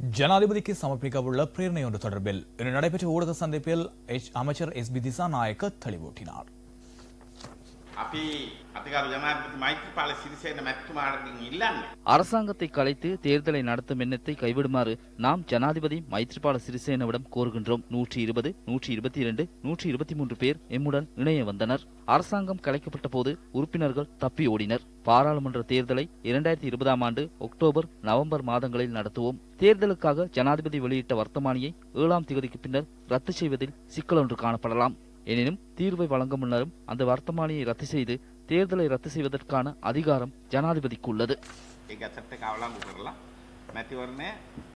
ஜனாதிபதிக்கு சமர்ப்பிக்கவுள்ள பிரேரணை ஒன்று தொடர்பில் இன்று நடைபெற்ற ஊடக சந்திப்பில் எச் அமைச்சர் எஸ் பி திசாநாயக்க தெளிவூட்டினார் අපි අතිගරු ජනාධිපති මෛත්‍රපාල සිරිසේන මැතිතුමාටකින් ඉල්ලන්නේ. அரசாங்கத்தை கலைத்து தேர்தலை நடத்தும் எண்ணத்தை கைவிடுமாறு நாம் ஜனாதிபதி மைத்ரிபால சிறிசேனவிடம் கோருகின்றோம் நூற்றி இருபது நூற்றி இருபத்தி இரண்டு நூற்றி இருபத்தி மூன்று பேர் எம்முடன் இணைய வந்தனர் அரசாங்கம் கலைக்கப்பட்ட போது உறுப்பினர்கள் தப்பி ஓடினர் பாராளுமன்ற தேர்தலை இரண்டாயிரத்தி இருபதாம் ஆண்டு அக்டோபர் நவம்பர் மாதங்களில் நடத்துவோம் தேர்தலுக்காக ஜனாதிபதி வெளியிட்ட வர்த்தமானியை ஏழாம் தேதிக்கு பின்னர் ரத்து செய்வதில் சிக்கலொன்று காணப்படலாம் எனினும் தீர்வை வழங்க முன்னரும் அந்த வர்த்தமானியை ரத்து செய்து தேர்தலை ரத்து செய்வதற்கான அதிகாரம் ஜனாதிபதிக்கு உள்ளது ඒ ගැසට්ට කවලංගු කරලා මැතිවරණය